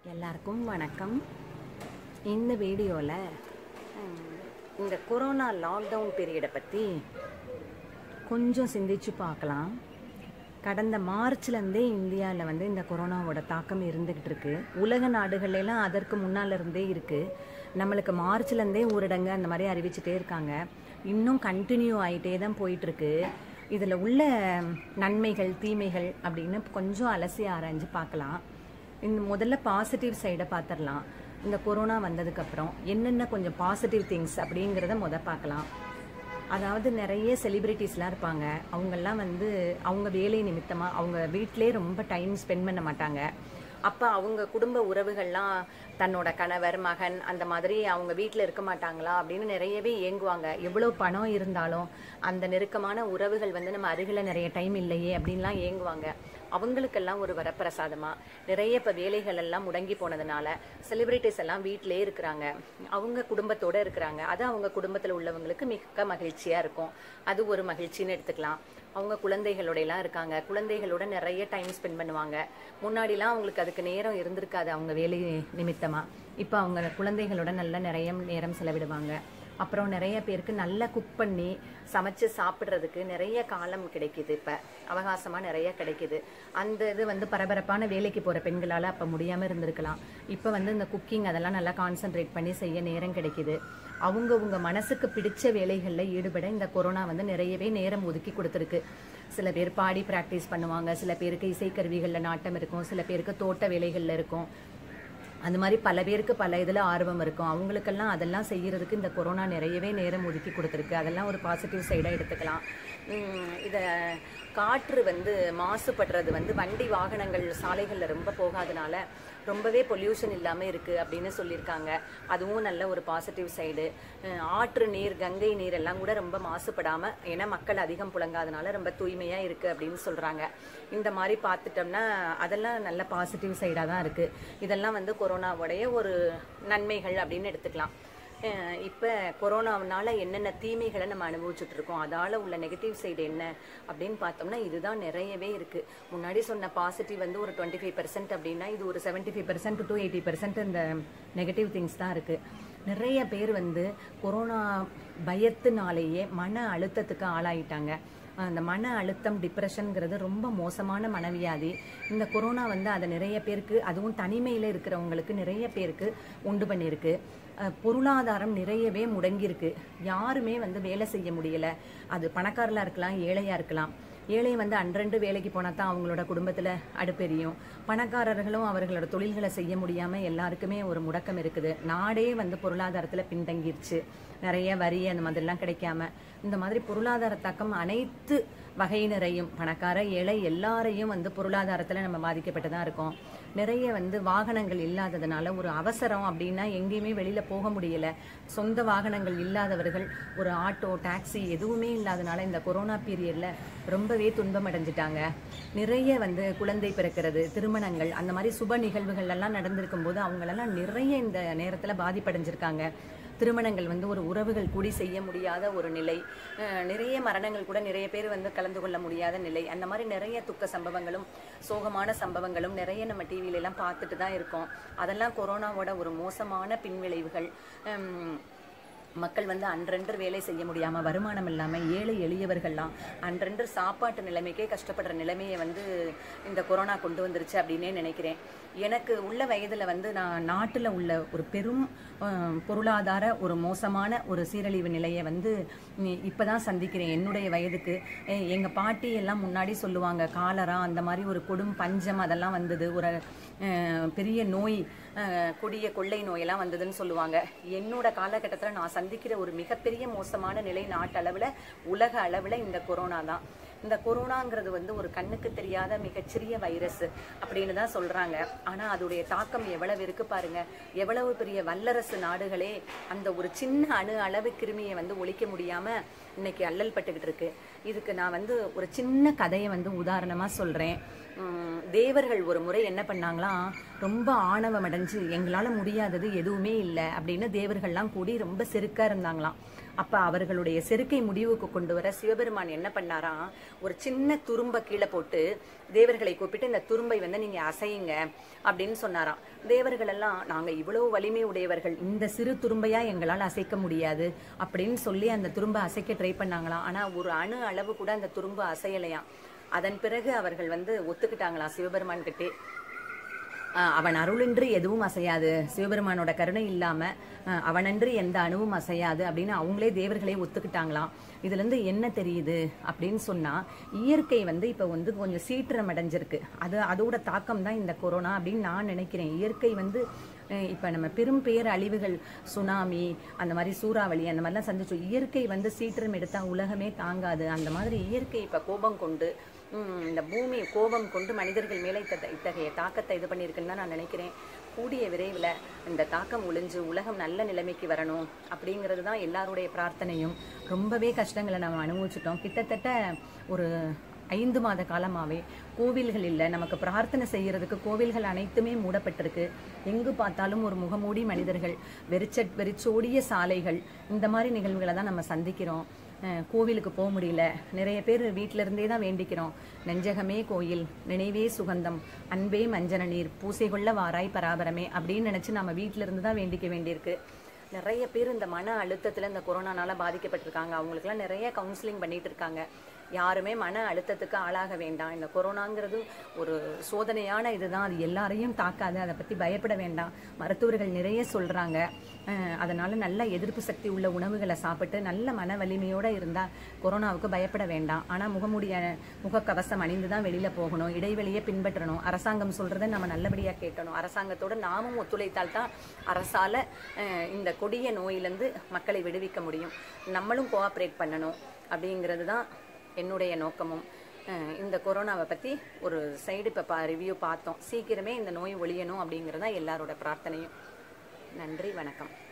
எல்லாருக்கும் வணக்கம் இந்த வீடியோவில் இந்த கொரோனா லாக்டவுன் பீரியடை பற்றி கொஞ்சம் சிந்திச்சு பார்க்கலாம் கடந்த மார்ச்லேருந்தே இந்தியாவில் வந்து இந்த கொரோனாவோட தாக்கம் இருந்துக்கிட்டு இருக்கு உலக நாடுகள்லாம் அதற்கு முன்னால் இருந்தே இருக்குது நம்மளுக்கு மார்ச்லேருந்தே ஊரடங்கு அந்த மாதிரி அறிவிச்சிட்டே இருக்காங்க இன்னும் கண்டினியூ ஆகிட்டே தான் போயிட்டுருக்கு இதில் உள்ள நன்மைகள் தீமைகள் அப்படின்னு கொஞ்சம் அலசி ஆராய்ஞ்சு பார்க்கலாம் இந்த முதல்ல பாசிட்டிவ் சைடை பார்த்துடலாம் இந்த கொரோனா வந்ததுக்கப்புறம் என்னென்ன கொஞ்சம் பாசிட்டிவ் திங்ஸ் அப்படிங்கிறத முத பார்க்கலாம் அதாவது நிறைய செலிபிரிட்டிஸ்லாம் இருப்பாங்க அவங்கெல்லாம் வந்து அவங்க வேலை நிமித்தமாக அவங்க வீட்டிலே ரொம்ப டைம் ஸ்பெண்ட் பண்ண மாட்டாங்க அப்போ அவங்க குடும்ப உறவுகள்லாம் தன்னோட கணவர் மகன் அந்த மாதிரி அவங்க வீட்டில் இருக்க மாட்டாங்களா அப்படின்னு நிறையவே ஏங்குவாங்க எவ்வளோ பணம் இருந்தாலும் அந்த நெருக்கமான உறவுகள் வந்து நம்ம அருகில் நிறைய டைம் இல்லையே அப்படின்லாம் ஏங்குவாங்க அவங்களுக்கெல்லாம் ஒரு வரப்பிரசாதமாக நிறைய இப்போ வேலைகள் எல்லாம் முடங்கி போனதுனால செலிபிரிட்டிஸ் எல்லாம் வீட்டிலே இருக்கிறாங்க அவங்க குடும்பத்தோட இருக்கிறாங்க அது அவங்க குடும்பத்தில் உள்ளவங்களுக்கு மிக்க மகிழ்ச்சியாக இருக்கும் அது ஒரு மகிழ்ச்சின்னு எடுத்துக்கலாம் அவங்க குழந்தைகளோட எல்லாம் இருக்காங்க குழந்தைகளோட நிறைய டைம் ஸ்பெண்ட் பண்ணுவாங்க முன்னாடிலாம் அவங்களுக்கு அதுக்கு நேரம் இருந்திருக்காது அவங்க வேலை நிமித்தமாக இப்போ அவங்க குழந்தைகளோட நல்ல நிறைய நேரம் செலவிடுவாங்க அப்புறம் நிறைய பேருக்கு நல்லா குக் பண்ணி சமைச்சு சாப்பிட்றதுக்கு நிறைய காலம் கிடைக்குது இப்போ அவகாசமாக நிறைய கிடைக்குது அந்த இது வந்து பரபரப்பான வேலைக்கு போகிற பெண்களால் அப்போ முடியாமல் இருந்திருக்கலாம் இப்போ வந்து இந்த குக்கிங் அதெல்லாம் நல்லா கான்சென்ட்ரேட் பண்ணி செய்ய நேரம் கிடைக்குது அவங்கவுங்க மனசுக்கு பிடிச்ச வேலைகளில் ஈடுபட இந்த கொரோனா வந்து நிறையவே நேரம் ஒதுக்கி கொடுத்துருக்கு சில பேர் பாடி ப்ராக்டிஸ் பண்ணுவாங்க சில பேருக்கு இசைக்கருவிகளில் நாட்டம் இருக்கும் சில பேருக்கு தோட்ட வேலைகளில் இருக்கும் அந்த மாதிரி பல பேருக்கு பல இதில் ஆர்வம் இருக்கும் அவங்களுக்கெல்லாம் அதெல்லாம் செய்யறதுக்கு இந்த கொரோனா நிறையவே நேரம் ஒதுக்கி கொடுத்துருக்கு அதெல்லாம் ஒரு பாசிட்டிவ் சைடாக எடுத்துக்கலாம் இதை காற்று வந்து மாசுபடுறது வந்து வண்டி வாகனங்கள் சாலைகளில் ரொம்ப போகாதனால ரொம்பவே பொல்யூஷன் இல்லாமல் இருக்குது அப்படின்னு சொல்லியிருக்காங்க அதுவும் நல்ல ஒரு பாசிட்டிவ் சைடு ஆற்று நீர் கங்கை நீர் எல்லாம் கூட ரொம்ப மாசுபடாமல் ஏன்னா மக்கள் அதிகம் புழங்காதனால ரொம்ப தூய்மையாக இருக்குது அப்படின்னு சொல்கிறாங்க இந்த மாதிரி பார்த்துட்டோம்னா அதெல்லாம் நல்ல பாசிட்டிவ் சைடாக தான் இருக்குது இதெல்லாம் வந்து கொரோனாவுடைய ஒரு நன்மைகள் அப்படின்னு எடுத்துக்கலாம் இப்போ கொரோனாவனால என்னென்ன தீமைகளை நம்ம அனுபவிச்சுட்டு இருக்கோம் அதால் உள்ள நெகட்டிவ் சைடு என்ன அப்படின்னு பார்த்தோம்னா இதுதான் நிறையவே இருக்குது முன்னாடி சொன்ன பாசிட்டிவ் வந்து ஒரு டுவெண்ட்டி ஃபைவ் பர்சன்ட் அப்படின்னா இது ஒரு seventy five percent to eighty percent இந்த நெகட்டிவ் திங்ஸ் தான் இருக்குது நிறைய பேர் வந்து கொரோனா பயத்தினாலேயே மன அழுத்தத்துக்கு ஆளாயிட்டாங்க அந்த மன அழுத்தம் டிப்ரெஷனுங்கிறது ரொம்ப மோசமான மனவியாதி இந்த கொரோனா வந்து அதை நிறைய பேருக்கு அதுவும் தனிமையில் இருக்கிறவங்களுக்கு நிறைய பேருக்கு உண்டு பண்ணியிருக்கு பொருளாதாரம் நிறையவே முடங்கியிருக்கு யாருமே வந்து வேலை செய்ய முடியல அது பணக்காரலாக இருக்கலாம் ஏழையாக இருக்கலாம் ஏழை வந்து அன்றண்டு வேலைக்கு போனால் தான் அவங்களோட குடும்பத்தில் அடுப்பெரியும் பணக்காரர்களும் அவர்களோட தொழில்களை செய்ய முடியாமல் எல்லாருக்குமே ஒரு முடக்கம் இருக்குது நாடே வந்து பொருளாதாரத்தில் பின்தங்கிருச்சு நிறைய வரி அந்த மாதிரிலாம் கிடைக்காம இந்த மாதிரி பொருளாதார தாக்கம் அனைத்து வகையினரையும் பணக்கார ஏழை எல்லாரையும் வந்து பொருளாதாரத்தில் நம்ம பாதிக்கப்பட்டு தான் இருக்கோம் நிறைய வந்து வாகனங்கள் இல்லாததுனால ஒரு அவசரம் அப்படின்னா எங்கேயுமே வெளியில் போக முடியல சொந்த வாகனங்கள் இல்லாதவர்கள் ஒரு ஆட்டோ டாக்ஸி எதுவுமே இல்லாதனால இந்த கொரோனா பீரியடில் ரொம்பவே துன்பம் அடைஞ்சிட்டாங்க நிறைய வந்து குழந்தை பிறக்கிறது திருமணங்கள் அந்த மாதிரி சுப நிகழ்வுகள் எல்லாம் நடந்திருக்கும் போது அவங்களெல்லாம் நிறைய இந்த நேரத்தில் பாதிப்படைஞ்சிருக்காங்க திருமணங்கள் வந்து ஒரு உறவுகள் கூடி செய்ய முடியாத ஒரு நிலை நிறைய மரணங்கள் கூட நிறைய பேர் வந்து கலந்து கொள்ள முடியாத நிலை அந்த மாதிரி நிறைய துக்க சம்பவங்களும் சோகமான சம்பவங்களும் நிறைய நம்ம டிவியில எல்லாம் பார்த்துட்டு தான் இருக்கோம் அதெல்லாம் கொரோனாவோட ஒரு மோசமான பின்விளைவுகள் மக்கள் வந்து அன்றன்று வேலை செய்ய முடியாமல் வருமானம் இல்லாமல் ஏழை எளியவர்கள்லாம் அன்றன்று சாப்பாட்டு நிலைமைக்கே கஷ்டப்படுற நிலைமையை வந்து இந்த கொரோனா கொண்டு வந்துருச்சு அப்படின்னே நினைக்கிறேன் எனக்கு உள்ள வயதில் வந்து நான் நாட்டில் உள்ள ஒரு பெரும் பொருளாதார ஒரு மோசமான ஒரு சீரழிவு நிலையை வந்து இப்போ தான் சந்திக்கிறேன் என்னுடைய வயதுக்கு எங்கள் பாட்டி எல்லாம் முன்னாடி சொல்லுவாங்க காலரா அந்த மாதிரி ஒரு கொடும் பஞ்சம் அதெல்லாம் வந்தது ஒரு பெரிய நோய் கொடிய கொள்ளை நோயெல்லாம் வந்ததுன்னு சொல்லுவாங்க என்னோட காலகட்டத்தில் நான் சந்திக்கிற ஒரு மிகப்பெரிய மோசமான நிலை நாட்டளவில் உலக அளவில் இந்த கொரோனா தான் இந்த கொரோனாங்கிறது வந்து ஒரு கண்ணுக்கு தெரியாத மிகச்சிறிய வைரஸ் அப்படின்னு தான் சொல்றாங்க ஆனா அதோடைய தாக்கம் எவ்வளவு இருக்கு பாருங்க எவ்வளவு பெரிய வல்லரசு நாடுகளே அந்த ஒரு சின்ன அணு அளவு கிருமியை வந்து ஒழிக்க முடியாம இன்னைக்கு அல்லல் பட்டுக்கிட்டு இருக்கு இதுக்கு நான் வந்து ஒரு சின்ன கதையை வந்து உதாரணமா சொல்றேன் தேவர்கள் ஒரு முறை என்ன பண்ணாங்களாம் ரொம்ப ஆணவம் அடைஞ்சு எங்களால் முடியாதது எதுவுமே இல்லை அப்படின்னு தேவர்கள்லாம் கூடி ரொம்ப செருக்கா இருந்தாங்களாம் அப்ப அவர்களுடைய செருக்கை முடிவுக்கு கொண்டு வர சிவபெருமான் என்ன பண்ணாராம் ஒரு சின்ன துரும்ப கீழே போட்டு தேவர்களை கூப்பிட்டு இந்த துரும்பை வந்து நீங்க அசையுங்க அப்படின்னு சொன்னாராம் தேவர்கள் எல்லாம் நாங்க இவ்வளவு வலிமை உடையவர்கள் இந்த சிறு துரும்பையா எங்களால் அசைக்க முடியாது அப்படின்னு சொல்லி அந்த துரும்ப அசைக்க ட்ரை பண்ணாங்களாம் ஆனா ஒரு அணு அளவு கூட அந்த துரும்பு அசையலையாம் அதன் பிறகு அவர்கள் வந்து ஒத்துக்கிட்டாங்களாம் சிவபெருமான் கிட்டே ஆஹ் அவன் அருளின்றி எதுவும் அசையாது சிவபெருமானோட கருணை இல்லாம ஆஹ் அவனன்றி எந்த அணுவும் அசையாது அப்படின்னு அவங்களே தேவர்களே ஒத்துக்கிட்டாங்களாம் இதுல இருந்து என்ன தெரியுது அப்படின்னு சொன்னா இயற்கை வந்து இப்ப வந்து கொஞ்சம் சீற்றம் அடைஞ்சிருக்கு அது அதோட தாக்கம் தான் இந்த கொரோனா அப்படின்னு நான் நினைக்கிறேன் இயற்கை வந்து அஹ் இப்ப நம்ம பெரும் பேர் அழிவுகள் சுனாமி அந்த மாதிரி சூறாவளி அந்த மாதிரிலாம் சந்திச்சோம் இயற்கை வந்து சீற்றம் எடுத்தா உலகமே தாங்காது அந்த மாதிரி இயற்கை இப்ப கோபம் கொண்டு உம், இந்த பூமி கோபம் கொண்டு மனிதர்கள் மேலே இத்த இத்தகைய தாக்கத்தை இது பண்ணியிருக்குன்னு தான் நான் நினைக்கிறேன் கூடிய விரைவில் இந்த தாக்கம் ஒளிஞ்சு உலகம் நல்ல நிலைமைக்கு வரணும் அப்படிங்கிறது தான் எல்லாருடைய பிரார்த்தனையும் ரொம்பவே கஷ்டங்களை நம்ம அனுபவிச்சிட்டோம் கிட்டத்தட்ட ஒரு ஐந்து மாத காலமாவே கோவில்கள் இல்லை நமக்கு பிரார்த்தனை செய்யறதுக்கு கோவில்கள் அனைத்துமே மூடப்பட்டிருக்கு எங்கு பார்த்தாலும் ஒரு முகமூடி மனிதர்கள் வெறிச்ச வெறிச்சோடிய சாலைகள் இந்த மாதிரி நிகழ்வுகளை தான் நம்ம சந்திக்கிறோம் அஹ் கோவிலுக்கு போக முடியல நிறைய பேர் வீட்டில இருந்தே தான் வேண்டிக்கிறோம் நெஞ்சகமே கோயில் நினைவே சுகந்தம் அன்பே மஞ்சன நீர் பூசை கொள்ள வாராய் பராபரமே அப்படின்னு நினைச்சு நம்ம வீட்டில இருந்து தான் வேண்டிக்க வேண்டியிருக்கு நிறைய பேர் இந்த மன அழுத்தத்துல இந்த கொரோனானால பாதிக்கப்பட்டிருக்காங்க அவங்களுக்குலாம் நிறைய கவுன்சிலிங் பண்ணிட்டு இருக்காங்க யாருமே மன அழுத்தத்துக்கு ஆளாக வேண்டாம் இந்த கொரோனாங்கிறது ஒரு சோதனையான இதுதான் அது எல்லாரையும் தாக்காது அதை பத்தி பயப்பட வேண்டாம் மருத்துவர்கள் நிறைய சொல்றாங்க அஹ் அதனால நல்ல எதிர்ப்பு சக்தி உள்ள உணவுகளை சாப்பிட்டு நல்ல மன வலிமையோட இருந்தா கொரோனாவுக்கு பயப்பட வேண்டாம் ஆனா முகமூடிய முகக்கவசம் அணிந்து தான் வெளியில போகணும் இடைவெளியை பின்பற்றணும் அரசாங்கம் சொல்றதை நம்ம நல்லபடியா கேட்கணும் அரசாங்கத்தோட நாமும் ஒத்துழைத்தால் தான் அரசால அஹ் இந்த கொடிய நோயிலிருந்து மக்களை விடுவிக்க முடியும் நம்மளும் கோஆப்ரேட் பண்ணணும் அப்படிங்கிறது தான் என்னுடைய நோக்கமும் அஹ் இந்த கொரோனாவை பற்றி ஒரு சைடு இப்போ பா ரிவ்யூ பார்த்தோம் சீக்கிரமே இந்த நோய் ஒழியணும் அப்படிங்கிறது தான் எல்லாரோட பிரார்த்தனையும் நன்றி வணக்கம்